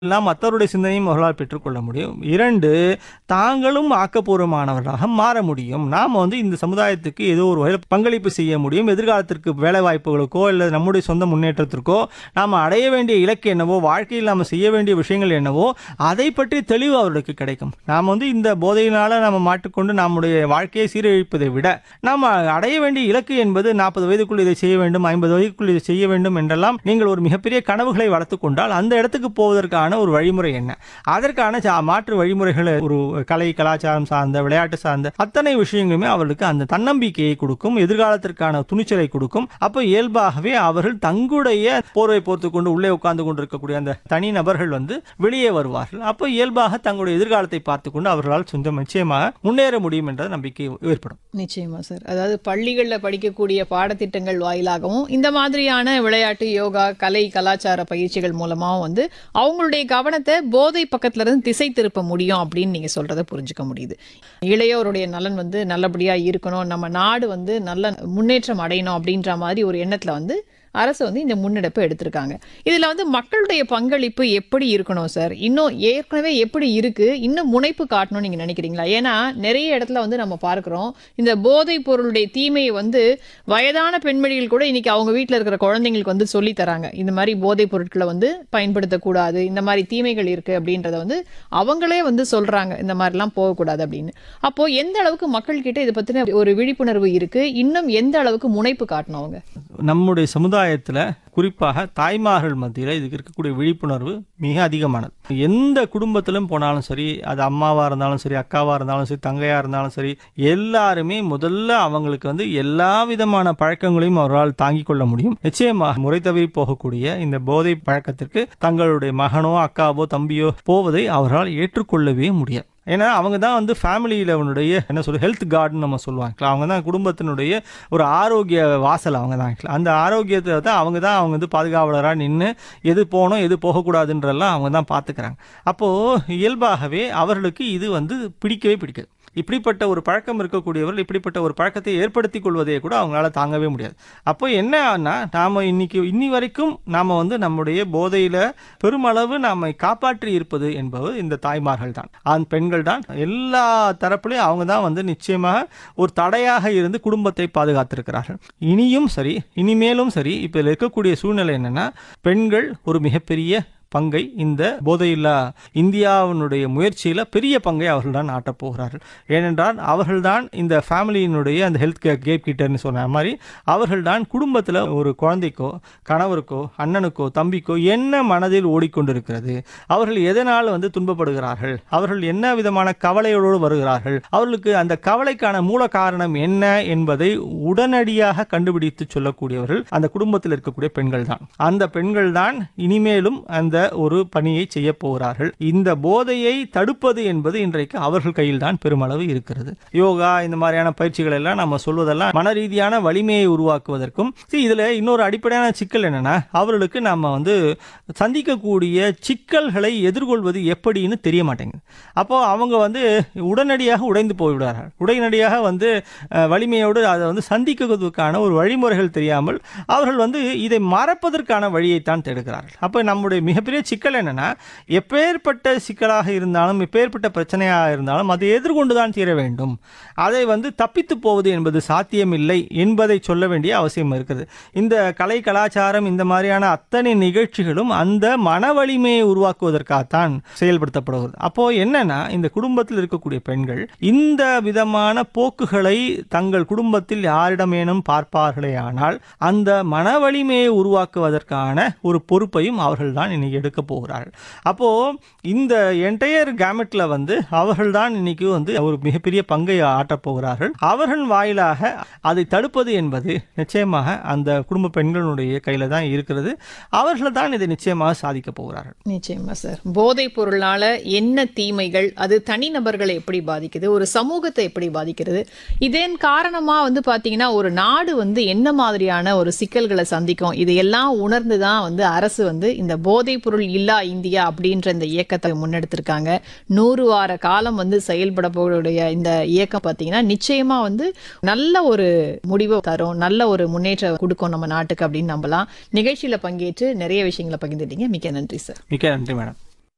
எல்லாம் மற்றவருடைய சிந்தனையும் அவர்களால் பெற்றுக்கொள்ள முடியும் இரண்டு தாங்களும் ஆக்கப்பூர்வமானவர்களாக மாற முடியும் நாம் வந்து இந்த சமுதாயத்துக்கு ஏதோ ஒரு வகையில் பங்களிப்பு செய்ய முடியும் எதிர்காலத்திற்கு வேலை வாய்ப்புகளுக்கோ இல்லை நம்முடைய சொந்த முன்னேற்றத்திற்கோ நாம் அடைய வேண்டிய இலக்கு என்னவோ வாழ்க்கையில் நாம் செய்ய வேண்டிய விஷயங்கள் என்னவோ அதை பற்றி தெளிவு அவர்களுக்கு கிடைக்கும் நாம் வந்து இந்த போதையினால் நாம் மாட்டிக்கொண்டு நம்முடைய வாழ்க்கையை சீரழிப்பதை விட நாம் அடைய வேண்டிய இலக்கு என்பது நாற்பது வயதுக்குள் இதை செய்ய வேண்டும் ஐம்பது வயதுக்குள் இதை செய்ய வேண்டும் என்றெல்லாம் நீங்கள் ஒரு மிகப்பெரிய கனவுகளை வளர்த்துக் கொண்டால் அந்த இடத்துக்கு போவதற்கான ஒரு வழிமுறை என்ன அதற்கான சா- மாற்று வழிமுறைகள் ஒரு கலை கலாச்சாரம் சார்ந்த விளையாட்டு சார்ந்த அத்தனை விஷயங்களுமே அவர்களுக்கு அந்த தன்னம்பிக்கையை கொடுக்கும் எதிர்காலத்திற்கான துணிச்சலை கொடுக்கும் அப்போ இயல்பாகவே அவர்கள் தங்களுடைய போர்வை போர்த்து கொண்டு உள்ளே உட்கார்ந்து கொண்டிருக்கக்கூடிய அந்த தனி நபர்கள் வந்து வெளியே வருவார்கள் அப்போ இயல்பாக தங்களுடைய எதிர்காலத்தை பார்த்துக்கொண்டு அவர்களால் சொந்தம் நிச்சயமாக முன்னேற முடியும் என்ற நம்பிக்கை ஏற்படும் நிச்சயமா சார் அதாவது பள்ளிகளில் படிக்கக்கூடிய பாடத்திட்டங்கள் வாயிலாகவும் இந்த மாதிரியான விளையாட்டு யோகா கலை கலாச்சார பயிற்சிகள் மூலமாகவும் வந்து அவங்களுடைய கவனத்தை போதை பக்கத்துல இருந்து திசை திருப்ப முடியும் அப்படின்னு நீங்க சொல்றதை புரிஞ்சுக்க முடியுது இளையோருடைய நலன் வந்து நல்லபடியா இருக்கணும் நம்ம நாடு வந்து நல்ல முன்னேற்றம் அடையணும் அப்படின்ற மாதிரி ஒரு எண்ணத்துல வந்து அரசு வந்து இந்த முன்னெடுப்பை எடுத்திருக்காங்க இதுல வந்து மக்களுடைய பங்களிப்பு எப்படி இருக்கணும் சார் இன்னும் ஏற்கனவே எப்படி இருக்கு இன்னும் முனைப்பு காட்டணும்னு நீங்க நினைக்கிறீங்களா ஏன்னா நிறைய இடத்துல வந்து நம்ம பார்க்கிறோம் இந்த போதைப் பொருளுடைய தீமையை வந்து வயதான பெண்மணிகள் கூட இன்னைக்கு அவங்க வீட்டில் இருக்கிற குழந்தைங்களுக்கு வந்து சொல்லி தராங்க இந்த மாதிரி போதைப் பொருட்களை வந்து பயன்படுத்தக்கூடாது இந்த மாதிரி தீமைகள் இருக்கு அப்படின்றத வந்து அவங்களே வந்து சொல்றாங்க இந்த மாதிரிலாம் போகக்கூடாது அப்படின்னு அப்போ எந்த அளவுக்கு மக்கள் கிட்ட இதை பத்தின ஒரு விழிப்புணர்வு இருக்கு இன்னும் எந்த அளவுக்கு முனைப்பு காட்டணும் அவங்க நம்முடைய சமுதாயத்தில் குறிப்பாக தாய்மார்கள் மத்தியில் இதுக்கு இருக்கக்கூடிய விழிப்புணர்வு மிக அதிகமானது எந்த குடும்பத்திலும் போனாலும் சரி அது அம்மாவாக இருந்தாலும் சரி அக்காவாக இருந்தாலும் சரி தங்கையாக இருந்தாலும் சரி எல்லாருமே முதல்ல அவங்களுக்கு வந்து எல்லா விதமான பழக்கங்களையும் அவர்களால் தாங்கிக் கொள்ள முடியும் நிச்சயமாக முறை தவறி போகக்கூடிய இந்த போதை பழக்கத்திற்கு தங்களுடைய மகனோ அக்காவோ தம்பியோ போவதை அவர்களால் ஏற்றுக்கொள்ளவே முடியாது ஏன்னா அவங்க தான் வந்து ஃபேமிலியில் அவனுடைய என்ன சொல்ற ஹெல்த் கார்டுன்னு நம்ம சொல்லுவாங்க அவங்க தான் குடும்பத்தினுடைய ஒரு ஆரோக்கிய வாசல் அவங்க தான் actually. அந்த ஆரோக்கியத்தை தான் அவங்க தான் அவங்க வந்து பாதுகாவலராக நின்று எது போகணும் எது போகக்கூடாதுன்றெல்லாம் அவங்க தான் பார்த்துக்கிறாங்க அப்போது இயல்பாகவே அவர்களுக்கு இது வந்து பிடிக்கவே பிடிக்காது இப்படிப்பட்ட ஒரு பழக்கம் இருக்கக்கூடியவர்கள் இப்படிப்பட்ட ஒரு பழக்கத்தை ஏற்படுத்தி கொள்வதை கூட அவங்களால தாங்கவே முடியாது அப்போ என்ன ஆனா நாம இன்னைக்கு இன்னி வரைக்கும் நாம வந்து நம்முடைய போதையில பெருமளவு நாம காப்பாற்றி இருப்பது என்பது இந்த தாய்மார்கள் தான் ஆண் பெண்கள் தான் எல்லா தரப்புலையும் அவங்க தான் வந்து நிச்சயமாக ஒரு தடையாக இருந்து குடும்பத்தை பாதுகாத்திருக்கிறார்கள் இனியும் சரி இனிமேலும் சரி இப்போ இதில் இருக்கக்கூடிய சூழ்நிலை என்னன்னா பெண்கள் ஒரு மிகப்பெரிய பங்கை இந்த போதையில்லா இந்தியாவினுடைய முயற்சியில் பெரிய பங்கை அவர்கள் தான் ஆட்டப் போகிறார்கள் ஏனென்றால் அவர்கள்தான் இந்த ஃபேமிலியினுடைய அந்த ஹெல்த் கேர் கேப் கிட்டர்னு சொன்ன மாதிரி அவர்கள்தான் குடும்பத்தில் ஒரு குழந்தைக்கோ கணவருக்கோ அண்ணனுக்கோ தம்பிக்கோ என்ன மனதில் ஓடிக்கொண்டிருக்கிறது அவர்கள் எதனால் வந்து துன்பப்படுகிறார்கள் அவர்கள் என்ன விதமான கவலையோடு வருகிறார்கள் அவர்களுக்கு அந்த கவலைக்கான மூல காரணம் என்ன என்பதை உடனடியாக கண்டுபிடித்து சொல்லக்கூடியவர்கள் அந்த குடும்பத்தில் இருக்கக்கூடிய பெண்கள் தான் அந்த பெண்கள் தான் இனிமேலும் அந்த ஒரு பணியை செய்ய போகிறார்கள் இந்த போதையை தடுப்பது என்பது இன்றைக்கு அவர்கள் கையில் தான் பெருமளவு இருக்கிறது யோகா இந்த மாதிரியான பயிற்சிகள் எல்லாம் நம்ம சொல்வதெல்லாம் மன ரீதியான வலிமையை உருவாக்குவதற்கும் see, இதுல இன்னொரு அடிப்படையான சிக்கல் என்னன்னா அவர்களுக்கு நம்ம வந்து சந்திக்கக்கூடிய சிக்கல்களை எதிர்கொள்வது எப்படின்னு தெரிய மாட்டேங்குது அப்போ அவங்க வந்து உடனடியாக உடைந்து போய்விடுவார்கள் உடனடியாக வந்து அஹ், வலிமையோடு அதை வந்து சந்திக்குவதற்கான ஒரு வழிமுறைகள் தெரியாமல் அவர்கள் வந்து இதை மறப்பதற்கான வழியைத்தான் தேடுகிறார்கள் அப்போ நம்முடைய மிகப்பெரிய சிக்கல் என்னன்னா எப்பேற்பட்ட சிக்கலாக இருந்தாலும் எப்பேற்பட்ட பிரச்சனையாக இருந்தாலும் அதை எதிர்கொண்டு தான் தீர வேண்டும் அதை வந்து தப்பித்து போவது என்பது சாத்தியமில்லை என்பதை சொல்ல வேண்டிய அவசியம் இருக்கிறது இந்த கலை கலாச்சாரம் இந்த மாதிரியான அத்தனை நிகழ்ச்சிகளும் அந்த மன வலிமையை உருவாக்குவதற்காகத்தான் செயல்படுத்தப்படுகிறது அப்போ என்னன்னா இந்த குடும்பத்தில் இருக்கக்கூடிய பெண்கள் இந்த விதமான போக்குகளை தங்கள் குடும்பத்தில் யாரிடமேனும் பார்ப்பார்களே ஆனால் அந்த மன வலிமையை உருவாக்குவதற்கான ஒரு பொறுப்பையும் அவர்கள் தான் இன்னைக்கு எடுக்க போகிறார்கள் அப்போ இந்த என்டையர் கேமெட்ல வந்து அவர்கள் தான் இன்னைக்கு வந்து ஒரு மிகப்பெரிய பங்கை ஆட்டப் போகிறார்கள் அவர்கள் வாயிலாக அதை தடுப்பது என்பது நிச்சயமாக அந்த குடும்ப பெண்களுடைய கையில தான் இருக்கிறது அவர்கள் தான் இதை நிச்சயமாக சாதிக்க போகிறார்கள் நிச்சயமா சார் போதைப் பொருளால என்ன தீமைகள் அது தனிநபர்களை எப்படி பாதிக்குது ஒரு சமூகத்தை எப்படி பாதிக்கிறது இதன் காரணமா வந்து பாத்தீங்கன்னா ஒரு நாடு வந்து என்ன மாதிரியான ஒரு சிக்கல்களை சந்திக்கும் இதையெல்லாம் உணர்ந்து தான் வந்து அரசு வந்து இந்த போதைப் பொருள் இல்லா இந்தியா அப்படின்ற இந்த இயக்கத்தை முன்னெடுத்திருக்காங்க நூறு வார காலம் வந்து செயல்பட போகக்கூடிய இந்த இயக்கம் பாத்தீங்கன்னா நிச்சயமா வந்து நல்ல ஒரு முடிவை தரும் நல்ல ஒரு முன்னேற்றம் கொடுக்கும் நம்ம நாட்டுக்கு அப்படின்னு நம்பலாம் நிகழ்ச்சியில பங்கேற்று நிறைய விஷயங்களை பகிர்ந்துட்டீங்க மிக்க நன்றி சார் மிக்க நன்றி மேடம்